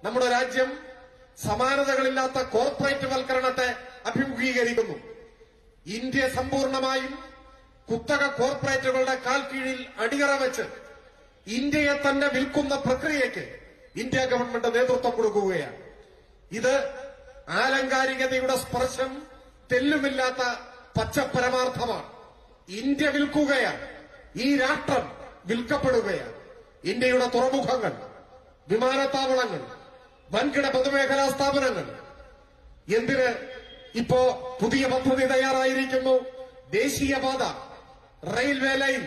നമ്മുടെ രാജ്യം സമാനതകളില്ലാത്ത കോർപ്പറേറ്റ് വൽക്കരണത്തെ അഭിമുഖീകരിക്കുന്നു ഇന്ത്യ സമ്പൂർണമായും കുത്തക കോർപ്പറേറ്റുകളുടെ കാൽ കീഴിൽ അടിയറ വെച്ച് ഇന്ത്യയെ തന്നെ വിൽക്കുന്ന പ്രക്രിയയ്ക്ക് ഇന്ത്യ ഗവൺമെന്റ് നേതൃത്വം കൊടുക്കുകയാണ് ഇത് ആലങ്കാരികതയുടെ സ്പർശം തെല്ലുമില്ലാത്ത പച്ചപരമാർത്ഥമാണ് ഇന്ത്യ വിൽക്കുകയാണ് ഈ രാഷ്ട്രം വിൽക്കപ്പെടുകയാണ് ഇന്ത്യയുടെ തുറമുഖങ്ങൾ വിമാനത്താവളങ്ങൾ വൻകിട പൊതുമേഖലാ സ്ഥാപനങ്ങൾ എന്തിന് ഇപ്പോ പുതിയ പദ്ധതി തയ്യാറായിരിക്കുന്നു ദേശീയപാത റെയിൽവേ ലൈൻ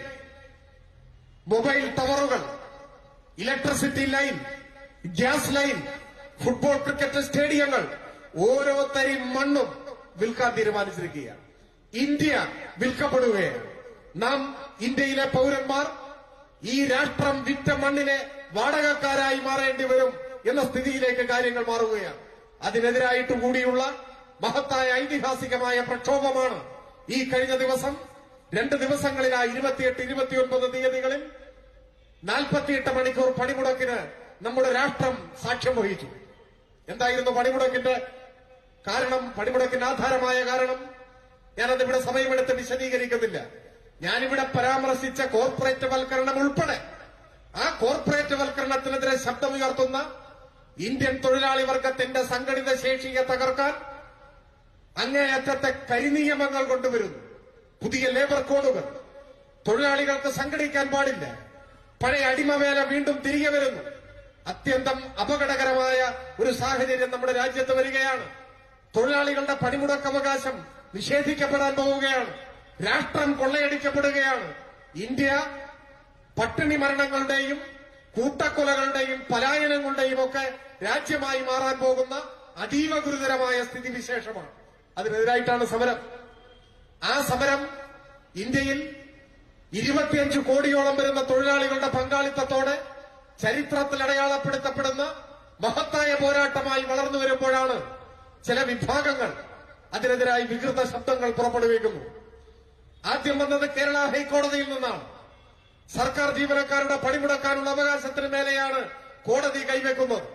മൊബൈൽ ടവറുകൾ electricity line gas line football cricket സ്റ്റേഡിയങ്ങൾ ഓരോ തരി മണ്ണും വിൽക്കാൻ തീരുമാനിച്ചിരിക്കുകയാണ് ഇന്ത്യ വിൽക്കപ്പെടുകയാണ് നാം ഇന്ത്യയിലെ പൗരന്മാർ ഈ രാഷ്ട്രം വിറ്റ മണ്ണിനെ വാടകക്കാരായി മാറേണ്ടി വരും എന്ന സ്ഥിതിയിലേക്ക് കാര്യങ്ങൾ മാറുകയാണ് അതിനെതിരായിട്ട് കൂടിയുള്ള മഹത്തായ ഐതിഹാസികമായ പ്രക്ഷോഭമാണ് ഈ കഴിഞ്ഞ ദിവസം രണ്ട് ദിവസങ്ങളിലായി ഇരുപത്തിയെട്ട് ഇരുപത്തിയൊൻപത് തീയതികളിൽ നാൽപ്പത്തിയെട്ട് മണിക്കൂർ പണിമുടക്കിന് നമ്മുടെ രാഷ്ട്രം സാക്ഷ്യം വഹിച്ചു എന്തായിരുന്നു പണിമുടക്കിന്റെ കാരണം പണിമുടക്കിന് ആധാരമായ കാരണം ഞാനത് ഇവിടെ സമയമെടുത്ത് വിശദീകരിക്കുന്നില്ല ഞാനിവിടെ പരാമർശിച്ച കോർപ്പറേറ്റ് വൽക്കരണം ഉൾപ്പെടെ ആ കോർപ്പറേറ്റ് വൽക്കരണത്തിനെതിരെ ശബ്ദമുയർത്തുന്ന ഇന്ത്യൻ തൊഴിലാളി വർഗത്തിന്റെ സംഘടിത ശേഷിയെ തകർക്കാൻ അങ്ങേയറ്റത്തെ കരിനിയമങ്ങൾ കൊണ്ടുവരുന്നു പുതിയ ലേബർ കോഡുകൾ തൊഴിലാളികൾക്ക് സംഘടിക്കാൻ പാടില്ല പഴയ അടിമവേല വീണ്ടും തിരികെ വരുന്നു അത്യന്തം അപകടകരമായ ഒരു സാഹചര്യം നമ്മുടെ രാജ്യത്ത് വരികയാണ് തൊഴിലാളികളുടെ പണിമുടക്കവകാശം നിഷേധിക്കപ്പെടാൻ പോവുകയാണ് രാഷ്ട്രം കൊള്ളയടിക്കപ്പെടുകയാണ് ഇന്ത്യ പട്ടിണി മരണങ്ങളുടെയും കൂട്ടക്കൊലകളുടെയും പലായനങ്ങളുടെയും ഒക്കെ രാജ്യമായി മാറാൻ പോകുന്ന അതീവ ഗുരുതരമായ സ്ഥിതിവിശേഷമാണ് അതിനെതിരായിട്ടാണ് സമരം ആ സമരം ഇന്ത്യയിൽ ഇരുപത്തിയഞ്ച് കോടിയോളം വരുന്ന തൊഴിലാളികളുടെ പങ്കാളിത്തത്തോടെ ചരിത്രത്തിൽ അടയാളപ്പെടുത്തപ്പെടുന്ന മഹത്തായ പോരാട്ടമായി വളർന്നു വരുമ്പോഴാണ് ചില വിഭാഗങ്ങൾ അതിനെതിരായി വികൃത ശബ്ദങ്ങൾ പുറപ്പെടുവിക്കുന്നു ആദ്യം വന്നത് കേരള ഹൈക്കോടതിയിൽ നിന്നാണ് സർക്കാർ ജീവനക്കാരുടെ പണിമുടക്കാനുള്ള അവകാശത്തിന് മേലെയാണ് കോടതി കൈവെക്കുന്നത്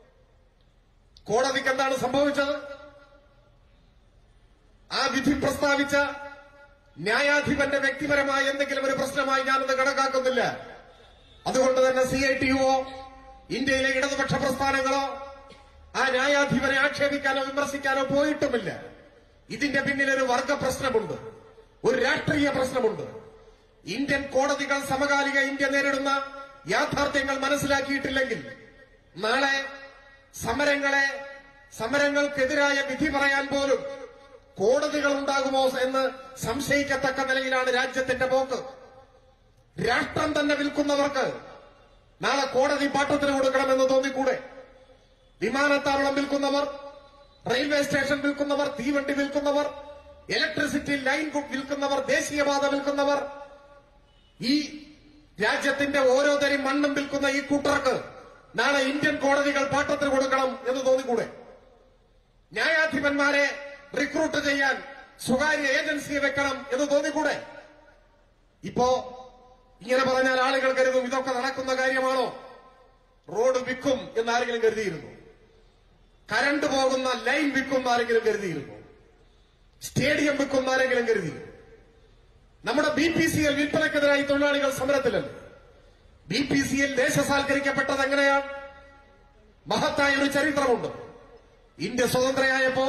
കോടതിക്ക് എന്താണ് സംഭവിച്ചത് ആ വിധി പ്രസ്താവിച്ച ന്യായാധിപന്റെ വ്യക്തിപരമായ എന്തെങ്കിലും ഒരു പ്രശ്നമായി ഞാനത് കണക്കാക്കുന്നില്ല അതുകൊണ്ട് തന്നെ സി ഐ ടി യുവോ ഇന്ത്യയിലെ ഇടതുപക്ഷ പ്രസ്ഥാനങ്ങളോ ആ ന്യായാധിപനെ ആക്ഷേപിക്കാനോ വിമർശിക്കാനോ പോയിട്ടുമില്ല ഇതിന്റെ പിന്നിൽ ഒരു വർഗ പ്രശ്നമുണ്ട് ഒരു രാഷ്ട്രീയ പ്രശ്നമുണ്ട് ഇന്ത്യൻ കോടതികൾ സമകാലിക ഇന്ത്യ നേരിടുന്ന യാഥാർത്ഥ്യങ്ങൾ മനസ്സിലാക്കിയിട്ടില്ലെങ്കിൽ നാളെ സമരങ്ങളെ സമരങ്ങൾക്കെതിരായ വിധി പറയാൻ പോലും കോടതികൾ ഉണ്ടാകുമോ എന്ന് സംശയിക്കത്തക്ക നിലയിലാണ് രാജ്യത്തിന്റെ പോക്ക് രാഷ്ട്രം തന്നെ വിൽക്കുന്നവർക്ക് നാളെ കോടതി പാട്ടത്തിന് കൊടുക്കണമെന്ന് തോന്നിക്കൂടെ വിമാനത്താവളം വിൽക്കുന്നവർ റെയിൽവേ സ്റ്റേഷൻ വിൽക്കുന്നവർ തീവണ്ടി വിൽക്കുന്നവർ ഇലക്ട്രിസിറ്റി ലൈൻ വിൽക്കുന്നവർ ദേശീയപാത വിൽക്കുന്നവർ ഈ രാജ്യത്തിന്റെ ഓരോ തരി മണ്ണും വിൽക്കുന്ന ഈ കൂട്ടർക്ക് നാളെ ഇന്ത്യൻ കോടതികൾ പാട്ടത്തിന് കൊടുക്കണം എന്ന് തോന്നിക്കൂടെ ന്യായാധിപന്മാരെ റിക്രൂട്ട് ചെയ്യാൻ സ്വകാര്യ ഏജൻസിയെ വെക്കണം എന്ന് തോന്നിക്കൂടെ ഇപ്പോ ഇങ്ങനെ പറഞ്ഞാൽ ആളുകൾ കരുതും ഇതൊക്കെ നടക്കുന്ന കാര്യമാണോ റോഡ് വിൽക്കും എന്ന് ആരെങ്കിലും കരുതിയിരുന്നു കരണ്ട് പോകുന്ന ലൈൻ വിൽക്കും ആരെങ്കിലും കരുതിയിരുന്നു സ്റ്റേഡിയം വിൽക്കും ആരെങ്കിലും കരുതിയിരുന്നു നമ്മുടെ ബി പി സി എൽ വിൽപ്പനക്കെതിരായി തൊഴിലാളികൾ സമരത്തിലല്ലേ ബി പി സി എൽ ദേശസാൽക്കരിക്കപ്പെട്ടത് എങ്ങനെയാണ് മഹത്തായ ഒരു ചരിത്രമുണ്ട് ഇന്ത്യ സ്വതന്ത്രയായപ്പോ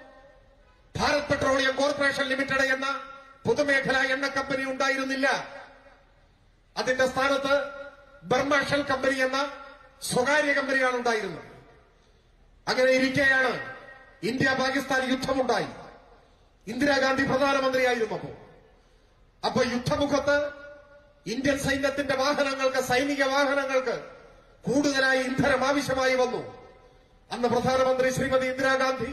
ഭാരത് പെട്രോളിയം കോർപ്പറേഷൻ ലിമിറ്റഡ് എന്ന പൊതുമേഖലാ എണ്ണ കമ്പനി ഉണ്ടായിരുന്നില്ല അതിന്റെ സ്ഥാനത്ത് ബർമ ഷെൽ കമ്പനി എന്ന സ്വകാര്യ കമ്പനിയാണ് ഉണ്ടായിരുന്നത് അങ്ങനെ ഇരിക്കെയാണ് ഇന്ത്യ പാകിസ്ഥാൻ യുദ്ധമുണ്ടായി ഇന്ദിരാഗാന്ധി പ്രധാനമന്ത്രിയായിരുന്നപ്പോ അപ്പൊ യുദ്ധമുഖത്ത് ഇന്ത്യൻ സൈന്യത്തിന്റെ വാഹനങ്ങൾക്ക് സൈനിക വാഹനങ്ങൾക്ക് കൂടുതലായി ഇന്ധനം ആവശ്യമായി വന്നു അന്ന് പ്രധാനമന്ത്രി Shrimati Indira Gandhi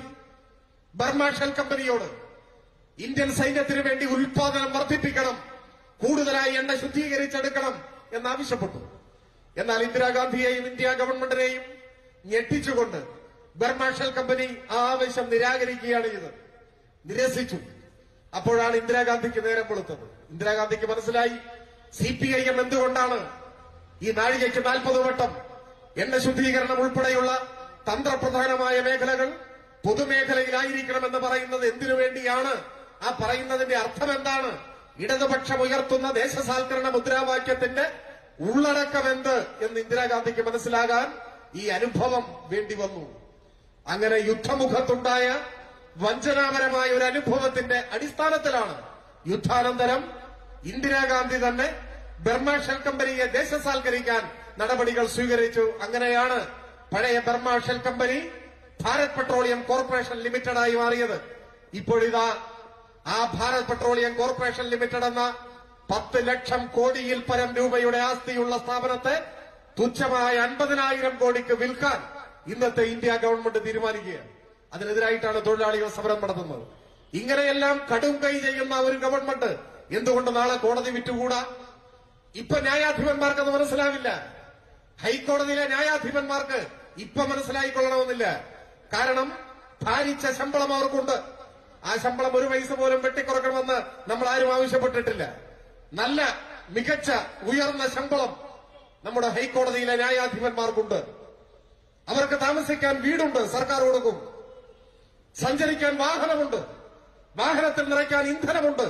Burma shell കമ്പനിയോട് Indian സൈന്യത്തിന് വേണ്ടി ഉൽപാദനം വർദ്ധിപ്പിക്കണം കൂടുതലായി എണ്ണ ശുദ്ധീകരിച്ചെടുക്കണം എന്നാവശ്യപ്പെട്ടു എന്നാൽ ഇന്ദിരാഗാന്ധിയെയും ഇന്ത്യ ഗവൺമെന്റിനെയും ഞെട്ടിച്ചുകൊണ്ട് ബർമ ഷെൽ കമ്പനി ആ ആവശ്യം നിരാകരിക്കുകയാണ് ചെയ്തത് നിരസിച്ചു അപ്പോഴാണ് ഇന്ദിരാഗാന്ധിക്ക് നേരം വെളുത്തത് ഇന്ദിരാഗാന്ധിക്ക് മനസ്സിലായി സി പി ഐ എം എന്തുകൊണ്ടാണ് ഈ നാഴികയ്ക്ക് നാൽപ്പത് വട്ടം എണ്ണ ശുദ്ധീകരണം ഉൾപ്പെടെയുള്ള തന്ത്രപ്രധാനമായ മേഖലകൾ പൊതുമേഖലയിലായിരിക്കണമെന്ന് പറയുന്നത് എന്തിനു വേണ്ടിയാണ് ആ പറയുന്നതിന്റെ അർത്ഥം എന്താണ് ഇടതുപക്ഷം ഉയർത്തുന്ന ദേശസാൽക്കരണ മുദ്രാവാക്യത്തിന്റെ ഉള്ളടക്കം എന്ത് എന്ന് ഇന്ദിരാഗാന്ധിക്ക് മനസ്സിലാകാൻ ഈ അനുഭവം വേണ്ടി വന്നു അങ്ങനെ യുദ്ധമുഖത്തുണ്ടായ വഞ്ചനാപരമായ ഒരു അനുഭവത്തിന്റെ അടിസ്ഥാനത്തിലാണ് യുദ്ധാനന്തരം ഇന്ദിരാഗാന്ധി തന്നെ ബർമ ഷെൽ കമ്പനിയെ ദേശസാൽക്കരിക്കാൻ നടപടികൾ സ്വീകരിച്ചു അങ്ങനെയാണ് പഴയ Burma Shell company Bharat petroleum corporation ലിമിറ്റഡായി മാറിയത് ഇപ്പോഴിതാ ആ ഭാരത് പെട്രോളിയം കോർപ്പറേഷൻ ലിമിറ്റഡ് എന്ന പത്ത് ലക്ഷം കോടിയിൽ പരം രൂപയുടെ ആസ്തിയുള്ള സ്ഥാപനത്തെ തുച്ഛമായ അൻപതിനായിരം കോടിക്ക് വിൽക്കാൻ ഇന്നത്തെ ഇന്ത്യ ഗവൺമെന്റ് തീരുമാനിക്കുകയാണ് അതിനെതിരായിട്ടാണ് തൊഴിലാളികൾ സമരം നടത്തുന്നത് ഇങ്ങനെയെല്ലാം കടും കൈ ചെയ്യുന്ന ഒരു ഗവൺമെന്റ് എന്തുകൊണ്ട് നാളെ കോടതി വിറ്റുകൂടാ ഇപ്പൊ ന്യായാധിപന്മാർക്ക് അത് മനസ്സിലാവില്ല ഹൈക്കോടതിയിലെ ന്യായാധിപന്മാർക്ക് ഇപ്പൊ മനസ്സിലായിക്കൊള്ളണമെന്നില്ല കാരണം ഭാരിച്ച ശമ്പളം അവർക്കുണ്ട് ആ ശമ്പളം ഒരു പൈസ പോലും വെട്ടിക്കുറക്കണമെന്ന് നമ്മൾ ആരും ആവശ്യപ്പെട്ടിട്ടില്ല നല്ല മികച്ച ഉയർന്ന ശമ്പളം നമ്മുടെ ഹൈക്കോടതിയിലെ ന്യായാധിപന്മാർക്കുണ്ട് അവർക്ക് താമസിക്കാൻ വീടുണ്ട് സർക്കാർ കൊടുക്കും സഞ്ചരിക്കാൻ വാഹനമുണ്ട് വാഹനത്തിൽ നിറയ്ക്കാൻ ഇന്ധനമുണ്ട്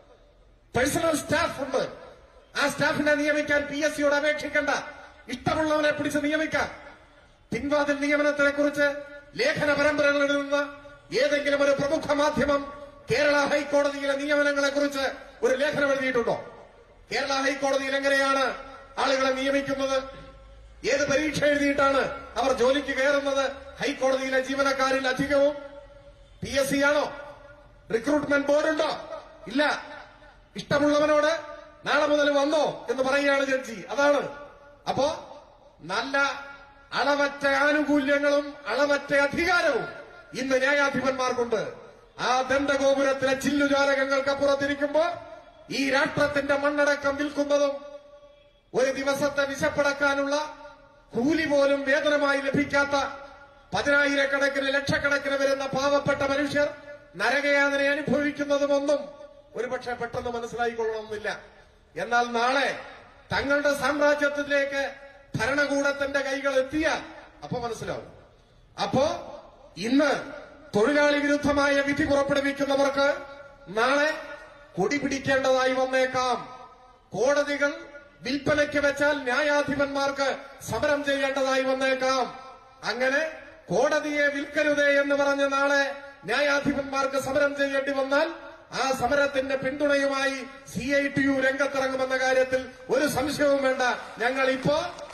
പേഴ്സണൽ സ്റ്റാഫ് ഉണ്ട് ആ സ്റ്റാഫിനെ നിയമിക്കാൻ പി എസ് സിയോട് അപേക്ഷിക്കേണ്ട ഇഷ്ടമുള്ളവനെ പിടിച്ച് നിയമിക്കാം പിൻവാതിൽ നിയമനത്തിനെ കുറിച്ച് ലേഖന പരമ്പരകൾ എഴുതുന്ന ഏതെങ്കിലും ഒരു പ്രമുഖ മാധ്യമം കേരള ഹൈക്കോടതിയിലെ നിയമനങ്ങളെ കുറിച്ച് ഒരു ലേഖനം എഴുതിയിട്ടുണ്ടോ കേരള ഹൈക്കോടതിയിൽ എങ്ങനെയാണ് ആളുകളെ നിയമിക്കുന്നത് ഏത് പരീക്ഷ എഴുതിയിട്ടാണ് അവർ ജോലിക്ക് കയറുന്നത് ഹൈക്കോടതിയിലെ ജീവനക്കാരിൽ അധികവും പി എസ് സി ആണോ റിക്രൂട്ട്മെന്റ് ബോർഡുണ്ടോ ഇല്ല ഇഷ്ടമുള്ളവനോട് നാളെ മുതൽ വന്നോ എന്ന് പറയുകയാണ് ജഡ്ജി അതാണ് അപ്പോ നല്ല അളവറ്റ ആനുകൂല്യങ്ങളും അളവറ്റ അധികാരവും ഇന്ന് ന്യായാധിപന്മാർക്കുണ്ട് ആ ദണ്ഡഗോപുരത്തിലെ ചില്ലുജാലകങ്ങൾക്കപ്പുറത്തിരിക്കുമ്പോ ഈ രാഷ്ട്രത്തിന്റെ മണ്ണടക്കം വിൽക്കുന്നതും ഒരു ദിവസത്തെ വിശപ്പടക്കാനുള്ള കൂലി പോലും വേതനമായി ലഭിക്കാത്ത പതിനായിരക്കണക്കിന് ലക്ഷക്കണക്കിന് വരുന്ന പാവപ്പെട്ട മനുഷ്യർ നരകയാതന അനുഭവിക്കുന്നതുമൊന്നും ഒരുപക്ഷെ പെട്ടെന്ന് മനസ്സിലായിക്കൊള്ളണമെന്നില്ല എന്നാൽ നാളെ തങ്ങളുടെ സാമ്രാജ്യത്തിലേക്ക് ഭരണകൂടത്തിന്റെ കൈകൾ എത്തിയാൽ അപ്പൊ മനസ്സിലാവും അപ്പോ ഇന്ന് തൊഴിലാളി വിരുദ്ധമായ വിധി പുറപ്പെടുവിക്കുന്നവർക്ക് നാളെ കൊടി പിടിക്കേണ്ടതായി വന്നേക്കാം കോടതികൾ വിൽപ്പനയ്ക്ക് വെച്ചാൽ ന്യായാധിപന്മാർക്ക് സമരം ചെയ്യേണ്ടതായി വന്നേക്കാം അങ്ങനെ കോടതിയെ വിൽക്കരുതേ എന്ന് പറഞ്ഞ് നാളെ ന്യായാധിപന്മാർക്ക് സമരം ചെയ്യേണ്ടി വന്നാൽ ആ സമരത്തിന്റെ പിന്തുണയുമായി സി ഐ ടി യു രംഗത്തിറങ്ങുമെന്ന കാര്യത്തിൽ ഒരു സംശയവും വേണ്ട ഞങ്ങൾ ഇപ്പോ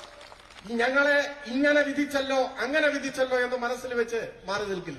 ഞങ്ങളെ ഇങ്ങനെ വിധിച്ചല്ലോ അങ്ങനെ വിധിച്ചല്ലോ എന്ന് മനസ്സിൽ വെച്ച് മാറി നിൽക്കില്ല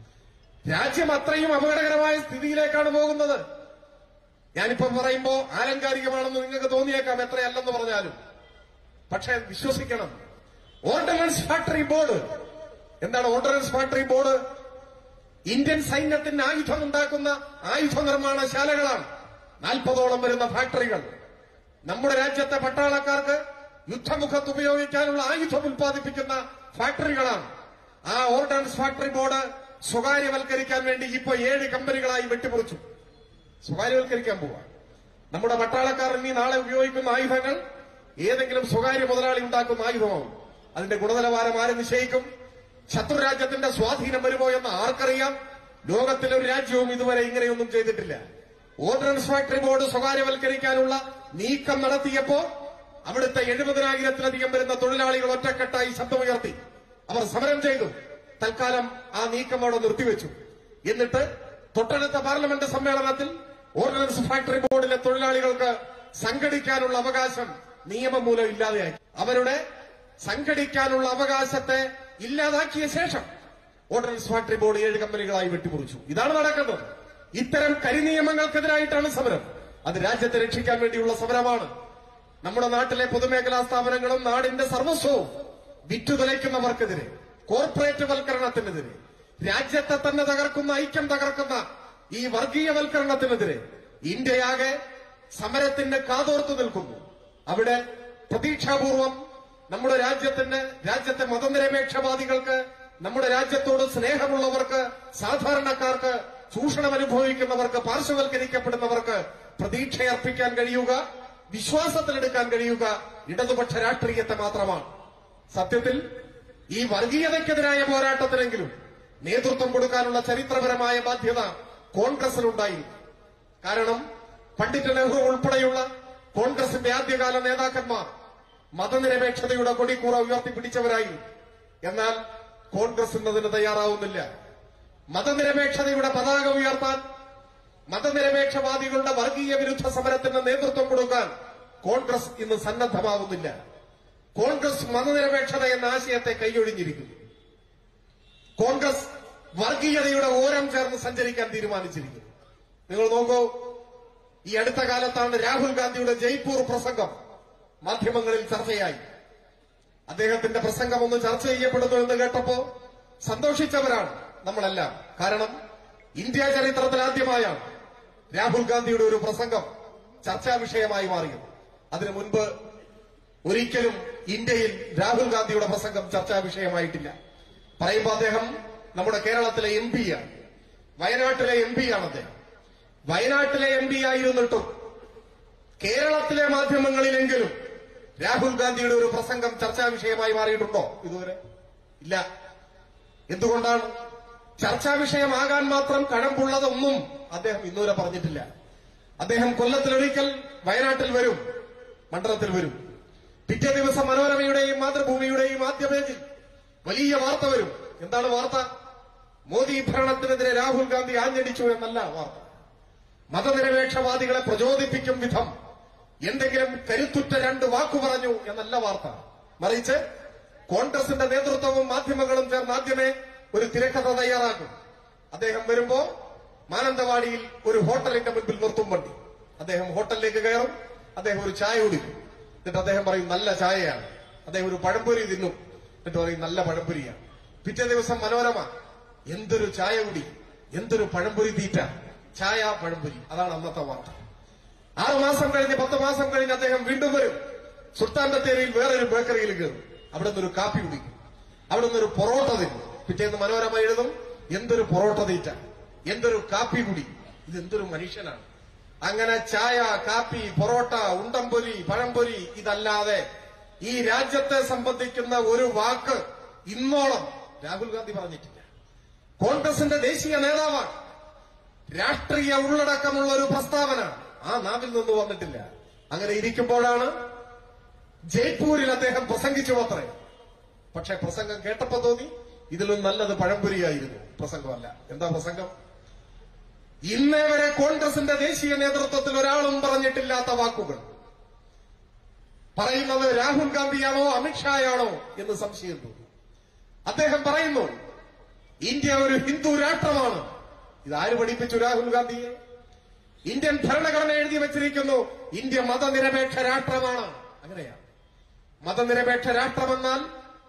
രാജ്യം അത്രയും അപകടകരമായ സ്ഥിതിയിലേക്കാണ് പോകുന്നത് ഞാനിപ്പോ പറയുമ്പോ ആലങ്കാരികമാണെന്ന് നിങ്ങൾക്ക് തോന്നിയേക്കാം എത്രയല്ലെന്ന് പറഞ്ഞാലും പക്ഷെ വിശ്വസിക്കണം ഓർഡിനൻസ് ഫാക്ടറി ബോർഡ് എന്താണ് ഓർഡിനൻസ് ഫാക്ടറി ബോർഡ് ഇന്ത്യൻ സൈന്യത്തിന് ആയുധം ഉണ്ടാക്കുന്ന ആയുധ നിർമ്മാണശാലകളാണ് നാൽപ്പതോളം വരുന്ന ഫാക്ടറികൾ നമ്മുടെ രാജ്യത്തെ പട്ടാളക്കാർക്ക് യുദ്ധമുഖത്ത് ഉപയോഗിക്കാനുള്ള ആയുധം ഉൽപ്പാദിപ്പിക്കുന്ന ഫാക്ടറികളാണ് ആ ഓർഡിനൻസ് ഫാക്ടറി ബോർഡ് സ്വകാര്യവൽക്കരിക്കാൻ വേണ്ടി ഇപ്പൊ ഏഴ് കമ്പനികളായി വെട്ടിമുറിച്ചു സ്വകാര്യവൽക്കരിക്കാൻ പോവാ നമ്മുടെ പട്ടാളക്കാർ ഇനി നാളെ ഉപയോഗിക്കുന്ന ആയുധങ്ങൾ ഏതെങ്കിലും സ്വകാര്യ മുതലാളി ഉണ്ടാക്കുന്ന ആയുധമാവും അതിന്റെ ഗുണനിലവാരം ആര് നിശ്ചയിക്കും ശത്രുരാജ്യത്തിന്റെ സ്വാധീനം വരുമോ എന്ന് ആർക്കറിയാം ലോകത്തിലെ ഒരു രാജ്യവും ഇതുവരെ ഇങ്ങനെയൊന്നും ചെയ്തിട്ടില്ല ഓർഡിനൻസ് ഫാക്ടറി ബോർഡ് സ്വകാര്യവൽക്കരിക്കാനുള്ള നീക്കം നടത്തിയപ്പോ അവിടുത്തെ എഴുപതിനായിരത്തിലധികം വരുന്ന തൊഴിലാളികൾ ഒറ്റക്കെട്ടായി ശബ്ദമുയർത്തി അവർ സമരം ചെയ്തു തൽക്കാലം ആ നീക്കം അവിടെ നിർത്തിവെച്ചു എന്നിട്ട് തൊട്ടടുത്ത പാർലമെന്റ് സമ്മേളനത്തിൽ ഓർഡിനൻസ് ഫാക്ടറി ബോർഡിലെ തൊഴിലാളികൾക്ക് സംഘടിക്കാനുള്ള അവകാശം നിയമം മൂലം ഇല്ലാതെയാക്കി അവരുടെ സംഘടിക്കാനുള്ള അവകാശത്തെ ഇല്ലാതാക്കിയ ശേഷം ഓർഡിനൻസ് ഫാക്ടറി ബോർഡ് ഏഴ് കമ്പനികളായി വെട്ടിമുറിച്ചു ഇതാണ് നടക്കുന്നത് ഇത്തരം കരിനിയമങ്ങൾക്കെതിരായിട്ടാണ് സമരം അത് രാജ്യത്തെ രക്ഷിക്കാൻ വേണ്ടിയുള്ള സമരമാണ് നമ്മുടെ നാട്ടിലെ പൊതുമേഖലാ സ്ഥാപനങ്ങളും നാടിന്റെ സർവസ്വവും വിറ്റുതലയ്ക്കുന്നവർക്കെതിരെ കോർപ്പറേറ്റ് വൽക്കരണത്തിനെതിരെ രാജ്യത്തെ തന്നെ തകർക്കുന്ന ഐക്യം തകർക്കുന്ന ഈ വർഗീയവൽക്കരണത്തിനെതിരെ ഇന്ത്യയാകെ സമരത്തിന്റെ കാതോർത്തു നിൽക്കുന്നു അവിടെ പ്രതീക്ഷാപൂർവം നമ്മുടെ രാജ്യത്തിന്റെ രാജ്യത്തെ മതനിരപേക്ഷവാദികൾക്ക് നമ്മുടെ രാജ്യത്തോട് സ്നേഹമുള്ളവർക്ക് സാധാരണക്കാർക്ക് ചൂഷണം അനുഭവിക്കുന്നവർക്ക് പാർശ്വവൽക്കരിക്കപ്പെടുന്നവർക്ക് പ്രതീക്ഷയർപ്പിക്കാൻ കഴിയുക വിശ്വാസത്തിലെടുക്കാൻ കഴിയുക ഇടതുപക്ഷ രാഷ്ട്രീയത്തെ മാത്രമാണ് സത്യത്തിൽ ഈ വർഗീയതയ്ക്കെതിരായ പോരാട്ടത്തിനെങ്കിലും നേതൃത്വം കൊടുക്കാനുള്ള ചരിത്രപരമായ ബാധ്യത കോൺഗ്രസിനുണ്ടായിരുന്നു കാരണം പണ്ഡിറ്റ് നെഹ്റു ഉൾപ്പെടെയുള്ള കോൺഗ്രസിന്റെ ആദ്യകാല നേതാക്കന്മാർ മതനിരപേക്ഷതയുടെ കൊടിക്കൂറ ഉയർത്തിപ്പിടിച്ചവരായിരുന്നു എന്നാൽ കോൺഗ്രസ് ഇന്നതിന് തയ്യാറാവുന്നില്ല മതനിരപേക്ഷതയുടെ പതാക ഉയർത്താൻ മതനിരപേക്ഷവാദികളുടെ വർഗീയ വിരുദ്ധ സമരത്തിന് നേതൃത്വം കൊടുക്കാൻ കോൺഗ്രസ് ഇന്ന് സന്നദ്ധമാവുന്നില്ല കോൺഗ്രസ് മതനിരപേക്ഷത എന്ന ആശയത്തെ കൈയൊഴിഞ്ഞിരിക്കുന്നു കോൺഗ്രസ് വർഗീയതയുടെ ഓരം ചേർന്ന് സഞ്ചരിക്കാൻ തീരുമാനിച്ചിരിക്കുന്നു നിങ്ങൾ നോക്കൂ ഈ അടുത്ത കാലത്താണ് രാഹുൽ ഗാന്ധിയുടെ ജയ്പൂർ പ്രസംഗം മാധ്യമങ്ങളിൽ ചർച്ചയായി അദ്ദേഹത്തിന്റെ പ്രസംഗം ഒന്ന് ചർച്ച ചെയ്യപ്പെടുന്നു എന്ന് കേട്ടപ്പോ സന്തോഷിച്ചവരാണ് നമ്മളെല്ലാം കാരണം ഇന്ത്യ ചരിത്രത്തിൽ ആദ്യമായാണ് രാഹുൽ ഗാന്ധിയുടെ ഒരു പ്രസംഗം ചർച്ചാ വിഷയമായി മാറിയത് അതിനു മുൻപ് ഒരിക്കലും ഇന്ത്യയിൽ രാഹുൽ ഗാന്ധിയുടെ പ്രസംഗം ചർച്ചാ വിഷയമായിട്ടില്ല പറയുമ്പോൾ അദ്ദേഹം നമ്മുടെ കേരളത്തിലെ എം പിയാണ് വയനാട്ടിലെ എം പിയാണ് അദ്ദേഹം വയനാട്ടിലെ എം പി ആയിരുന്നിട്ടും കേരളത്തിലെ മാധ്യമങ്ങളിലെങ്കിലും രാഹുൽ ഗാന്ധിയുടെ ഒരു പ്രസംഗം ചർച്ചാ വിഷയമായി മാറിയിട്ടുണ്ടോ ഇതുവരെ ഇല്ല എന്തുകൊണ്ടാണ് ചർച്ചാ വിഷയമാകാൻ മാത്രം കഴമ്പുള്ളതൊന്നും അദ്ദേഹം ഇന്നുവരെ പറഞ്ഞിട്ടില്ല അദ്ദേഹം കൊല്ലത്തിലൊരിക്കൽ വയനാട്ടിൽ വരും മണ്ഡലത്തിൽ വരും പിറ്റേ ദിവസം മനോരമയുടെയും മാതൃഭൂമിയുടെയും ആദ്യ പേജിൽ വലിയ വാർത്ത വരും എന്താണ് വാർത്ത മോദി ഭരണത്തിനെതിരെ രാഹുൽ ഗാന്ധി ആഞ്ഞടിച്ചു എന്നല്ല വാർത്ത മതനിരപേക്ഷവാദികളെ പ്രചോദിപ്പിക്കും വിധം എന്തെങ്കിലും കരുത്തുറ്റ രണ്ട് വാക്കു പറഞ്ഞു എന്നല്ല വാർത്ത മറിച്ച് കോൺഗ്രസിന്റെ നേതൃത്വവും മാധ്യമങ്ങളും ചേർന്ന് ആദ്യമേ ഒരു തിരക്കഥ തയ്യാറാക്കും അദ്ദേഹം വരുമ്പോ മാനന്തവാടിയിൽ ഒരു ഹോട്ടലിന്റെ മുൻപിൽ നിർത്തും വണ്ടി അദ്ദേഹം ഹോട്ടലിലേക്ക് കയറും അദ്ദേഹം ഒരു ചായ കുടിക്കും എന്നിട്ട് അദ്ദേഹം പറയും നല്ല ചായയാണ് അദ്ദേഹം ഒരു പഴംപൊരി തിന്നും എന്നിട്ട് പറയും നല്ല പഴംപൊരിയാണ് പിറ്റേ ദിവസം മനോരമ എന്തൊരു ചായ കുടി എന്തൊരു പഴംപൊരി തീറ്റ ചായ പഴംപൊരി അതാണ് അന്നത്തെ വാർത്ത ആറു മാസം കഴിഞ്ഞ് പത്ത് മാസം കഴിഞ്ഞ് അദ്ദേഹം വീണ്ടും വരും സുൽത്താൻ ബത്തേരിയിൽ വേറൊരു ബേക്കറിയിൽ കയറും അവിടെ നിന്നൊരു കാപ്പി കുടിക്കും അവിടെ നിന്നൊരു പൊറോട്ട തിന്നും പിറ്റേന്ന് മനോരമ എഴുതും എന്തൊരു പൊറോട്ട തീറ്റ എന്തൊരു കാപ്പി കുടി ഇതെന്തൊരു മനുഷ്യനാണ് അങ്ങനെ ചായ കാപ്പി പൊറോട്ട ഉണ്ടംപൊരി പഴംപൊരി ഇതല്ലാതെ ഈ രാജ്യത്തെ സംബന്ധിക്കുന്ന ഒരു വാക്ക് ഇന്നോളം രാഹുൽ ഗാന്ധി പറഞ്ഞിട്ടില്ല കോൺഗ്രസിന്റെ ദേശീയ നേതാവാണ് രാഷ്ട്രീയ ഉള്ളടക്കമുള്ള ഒരു പ്രസ്താവന ആ നാവിൽ നിന്ന് വന്നിട്ടില്ല അങ്ങനെ ഇരിക്കുമ്പോഴാണ് ജയ്പൂരിൽ അദ്ദേഹം പ്രസംഗിച്ചു അത്രേ പക്ഷെ പ്രസംഗം കേട്ടപ്പോ തോന്നി ഇതിലും നല്ലത് പഴംപുരിയായിരുന്നു പ്രസംഗമല്ല എന്താ പ്രസംഗം ഇന്നേ വരെ കോൺഗ്രസിന്റെ ദേശീയ നേതൃത്വത്തിൽ ഒരാളും പറഞ്ഞിട്ടില്ലാത്ത വാക്കുകൾ പറയുന്നത് രാഹുൽ ഗാന്ധിയാണോ അമിത്ഷായാണോ എന്ന് സംശയം തോന്നി അദ്ദേഹം പറയുന്നു ഇന്ത്യ ഒരു ഹിന്ദു രാഷ്ട്രമാണ് ഇതാര് പഠിപ്പിച്ചു രാഹുൽ ഗാന്ധിയെ ഇന്ത്യൻ ഭരണഘടന എഴുതി വച്ചിരിക്കുന്നു ഇന്ത്യ മതനിരപേക്ഷ രാഷ്ട്രമാണ് അങ്ങനെയാണ് മതനിരപേക്ഷ രാഷ്ട്രമെന്നാൽ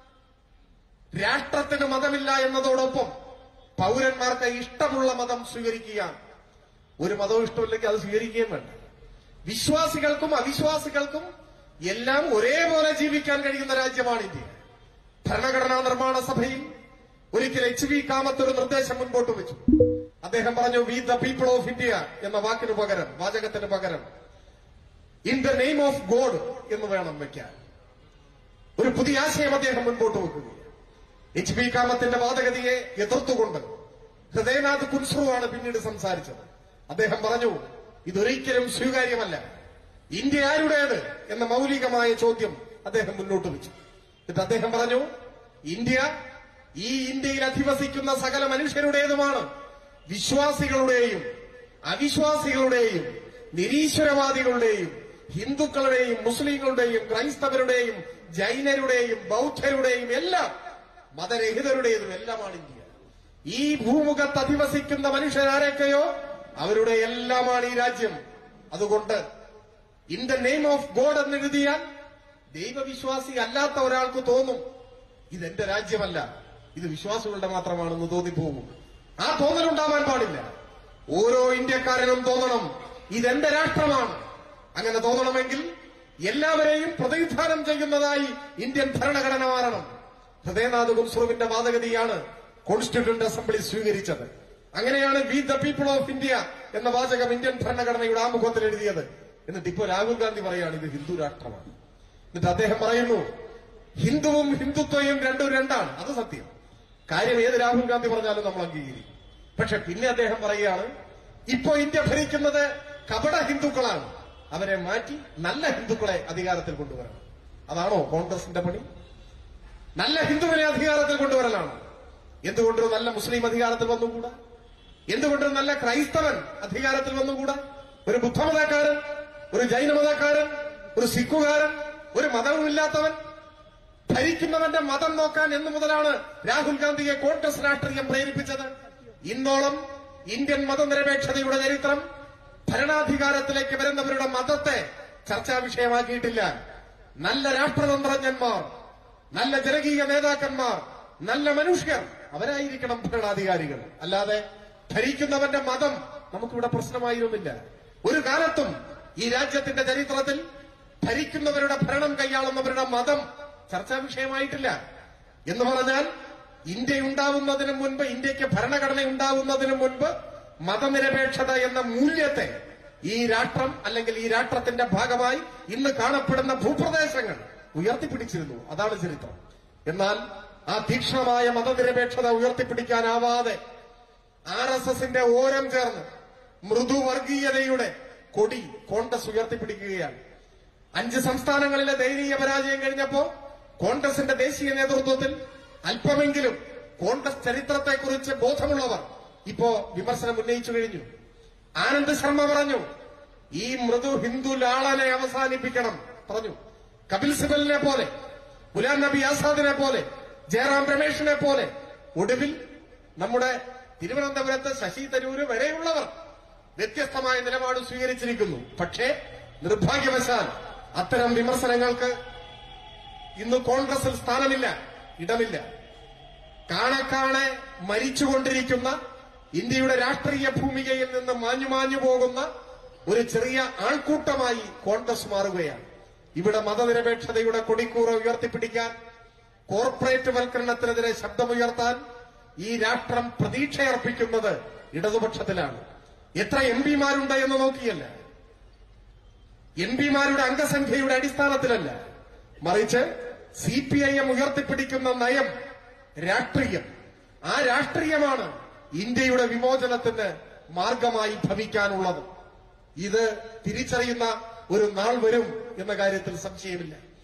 രാഷ്ട്രത്തിന് മതമില്ല എന്നതോടൊപ്പം പൗരന്മാർക്ക് ഇഷ്ടമുള്ള മതം സ്വീകരിക്കുക ഒരു മതവും ഇഷ്ടമില്ലെങ്കിൽ അത് സ്വീകരിക്കുകയും വേണ്ട വിശ്വാസികൾക്കും അവിശ്വാസികൾക്കും എല്ലാം ഒരേപോലെ ജീവിക്കാൻ കഴിയുന്ന രാജ്യമാണ് ഇന്ത്യ ഭരണഘടനാ നിർമ്മാണ സഭയിൽ ഒരിക്കൽ എച്ച് വി കാമത്ത് ഒരു നിർദ്ദേശം മുൻപോട്ട് വെച്ചു അദ്ദേഹം പറഞ്ഞു we the people of India എന്ന വാക്കിന് പകരം വാചകത്തിന് പകരം in the name of God എന്ന് വേണം വെക്കാൻ ഒരു പുതിയ ആശയം അദ്ദേഹം മുൻപോട്ട് വെക്കുകയാണ് എച്ച് പി കാമത്തിന്റെ വാദഗതിയെ എതിർത്തുകൊണ്ട് ഹൃദയനാഥ് കുൻസ്രുവാണ് പിന്നീട് സംസാരിച്ചത് അദ്ദേഹം പറഞ്ഞു ഇതൊരിക്കലും സ്വീകാര്യമല്ല ഇന്ത്യ ആരുടേത് എന്ന മൗലികമായ ചോദ്യം അദ്ദേഹം മുന്നോട്ട് വെച്ചു എന്നിട്ട് അദ്ദേഹം പറഞ്ഞു ഇന്ത്യ ഈ ഇന്ത്യയിൽ അധിവസിക്കുന്ന സകല മനുഷ്യരുടേതുമാണ് വിശ്വാസികളുടെയും അവിശ്വാസികളുടെയും നിരീശ്വരവാദികളുടെയും ഹിന്ദുക്കളുടെയും മുസ്ലിങ്ങളുടെയും ക്രൈസ്തവരുടെയും ജൈനരുടെയും ബൗദ്ധരുടെയും എല്ലാം മതരഹിതരുടേതും എല്ലാമാണ് ഇന്ത്യ ഈ ഭൂമുഖത്ത് അധിവസിക്കുന്ന മനുഷ്യരാരൊക്കെയോ അവരുടെ എല്ലാമാണ് ഈ രാജ്യം അതുകൊണ്ട് in the name of God എന്ന് എഴുതിയാൽ ദൈവവിശ്വാസി അല്ലാത്ത ഒരാൾക്ക് തോന്നും ഇതെന്റെ രാജ്യമല്ല ഇത് വിശ്വാസികളുടെ മാത്രമാണെന്ന് തോന്നിപ്പോകും ആ തോന്നലുണ്ടാവാൻ പാടില്ല ഓരോ ഇന്ത്യക്കാരനും തോന്നണം ഇതെന്റെ രാഷ്ട്രമാണ് അങ്ങനെ തോന്നണമെങ്കിൽ എല്ലാവരെയും പ്രതിനിധാനം ചെയ്യുന്നതായി ഇന്ത്യൻ ഭരണഘടന മാറണം ഹൃദയനാഥ് കുൻസുറുവിന്റെ വാദഗതിയാണ് കോൺസ്റ്റിറ്റ്യൂന്റ് അസംബ്ലി സ്വീകരിച്ചത് അങ്ങനെയാണ് we the people of India എന്ന വാചകം ഇന്ത്യൻ ഭരണഘടനയുടെ ആമുഖത്തിൽ എഴുതിയത് എന്നിട്ട് ഇപ്പോൾ രാഹുൽ ഗാന്ധി പറയാണ് ഇത് ഹിന്ദു രാഷ്ട്രമാണ് എന്നിട്ട് അദ്ദേഹം പറയുന്നു ഹിന്ദുവും ഹിന്ദുത്വയും രണ്ടും രണ്ടാണ് അത് സത്യം കാര്യം ഏത് രാഹുൽ ഗാന്ധി പറഞ്ഞാലും നമ്മൾ അംഗീകരിക്കും പക്ഷെ പിന്നെ അദ്ദേഹം പറയുകയാണ് ഇപ്പോ ഇന്ത്യ ഭരിക്കുന്നത് കപട ഹിന്ദുക്കളാണ് അവരെ മാറ്റി നല്ല ഹിന്ദുക്കളെ അധികാരത്തിൽ കൊണ്ടുവരണം അതാണോ കോൺഗ്രസിന്റെ പണി നല്ല ഹിന്ദുവിനെ അധികാരത്തിൽ കൊണ്ടുവരലാണ് എന്തുകൊണ്ട് ഒരു നല്ല മുസ്ലിം അധികാരത്തിൽ വന്നുകൂടാ എന്തുകൊണ്ട് ഒരു നല്ല ക്രൈസ്തവൻ അധികാരത്തിൽ വന്നുകൂടാ ഒരു ബുദ്ധമതക്കാരൻ ഒരു ജൈനമതക്കാരൻ ഒരു സിഖുകാരൻ ഒരു മതവുമില്ലാത്തവൻ ഭരിക്കുന്നവന്റെ മതം നോക്കാൻ എന്നു മുതലാണ് രാഹുൽ ഗാന്ധിയെ കോൺഗ്രസ് രാഷ്ട്രീയം പ്രേരിപ്പിച്ചത് ഇന്നോളം ഇന്ത്യൻ മതനിരപേക്ഷതയുടെ ചരിത്രം ഭരണാധികാരത്തിലേക്ക് വരുന്നവരുടെ മതത്തെ ചർച്ചാ വിഷയമാക്കിയിട്ടില്ല നല്ല രാഷ്ട്രതന്ത്രജ്ഞന്മാർ നല്ല ജനകീയ നേതാക്കന്മാർ നല്ല മനുഷ്യർ അവരായിരിക്കണം ഭരണാധികാരികൾ അല്ലാതെ ഭരിക്കുന്നവന്റെ മതം നമുക്കിവിടെ പ്രശ്നമായിരുന്നില്ല ഒരു കാലത്തും ഈ രാജ്യത്തിന്റെ ചരിത്രത്തിൽ ഭരിക്കുന്നവരുടെ ഭരണം കൈയാളുന്നവരുടെ മതം ചർച്ചാ വിഷയമായിട്ടില്ല എന്ന് പറഞ്ഞാൽ ഇന്ത്യ ഉണ്ടാവുന്നതിന് മുൻപ് ഇന്ത്യക്ക് ഭരണഘടന ഉണ്ടാവുന്നതിന് മുൻപ് മതനിരപേക്ഷത എന്ന മൂല്യത്തെ ഈ രാഷ്ട്രം അല്ലെങ്കിൽ ഈ രാഷ്ട്രത്തിന്റെ ഭാഗമായി ഇന്ന് കാണപ്പെടുന്ന ഭൂപ്രദേശങ്ങൾ ഉയർത്തിപ്പിടിച്ചിരുന്നു അതാണ് ചരിത്രം എന്നാൽ ആ തീക്ഷ്ണമായ മതനിരപേക്ഷത ഉയർത്തിപ്പിടിക്കാനാവാതെ ആർ എസ് എസിന്റെ ഓരം ചേർന്ന് മൃദുവർഗീയതയുടെ കൊടി കോൺഗ്രസ് ഉയർത്തിപ്പിടിക്കുകയാണ് അഞ്ച് സംസ്ഥാനങ്ങളിലെ ദയനീയ പരാജയം കഴിഞ്ഞപ്പോ കോൺഗ്രസിന്റെ ദേശീയ നേതൃത്വത്തിൽ അല്പമെങ്കിലും കോൺഗ്രസ് ചരിത്രത്തെക്കുറിച്ച് ബോധമുള്ളവർ ഇപ്പോ വിമർശനം ഉന്നയിച്ചു കഴിഞ്ഞു ആനന്ദ് ശർമ്മ പറഞ്ഞു ഈ മൃദു ഹിന്ദു ലാളനെ അവസാനിപ്പിക്കണം പറഞ്ഞു കപിൽ സിബലിനെ പോലെ ഗുലാം നബി ആസാദിനെ പോലെ ജയറാം രമേഷിനെ പോലെ ഒടുവിൽ നമ്മുടെ തിരുവനന്തപുരത്ത് ശശി തരൂര് വരെയുള്ളവർ വ്യത്യസ്തമായ നിലപാട് സ്വീകരിച്ചിരിക്കുന്നു പക്ഷേ നിർഭാഗ്യവശാൽ അത്തരം വിമർശനങ്ങൾക്ക് ഇന്ന് കോൺഗ്രസിൽ സ്ഥാനമില്ല ഇടമില്ല കാണെ കാണെ മരിച്ചുകൊണ്ടിരിക്കുന്ന ഇന്ത്യയുടെ രാഷ്ട്രീയ ഭൂമികയിൽ നിന്ന് മാഞ്ഞു മാഞ്ഞു പോകുന്ന ഒരു ചെറിയ ആൾക്കൂട്ടമായി കോൺഗ്രസ് മാറുകയാണ് ഇവിടെ മതനിരപേക്ഷതയുടെ കൊടിക്കൂറ ഉയർത്തിപ്പിടിക്കാൻ കോർപ്പറേറ്റ് വൽക്കരണത്തിനെതിരെ ശബ്ദമുയർത്താൻ ഈ രാഷ്ട്രം പ്രതീക്ഷയർപ്പിക്കുന്നത് ഇടതുപക്ഷത്തിലാണ് എത്ര എം പിമാരുണ്ട് എന്ന് നോക്കിയല്ല എം പിമാരുടെ അംഗസംഖ്യയുടെ അടിസ്ഥാനത്തിലല്ല മറിച്ച് സി പി ഐ എം ഉയർത്തിപ്പിടിക്കുന്ന നയം രാഷ്ട്രീയം ആ രാഷ്ട്രീയമാണ് ഇന്ത്യയുടെ വിമോചനത്തിന് മാർഗമായി ഭവിക്കാനുള്ളത് ഇത് തിരിച്ചറിയുന്ന ഒരു നാൾ വരും എന്ന കാര്യത്തിൽ സംശയമില്ല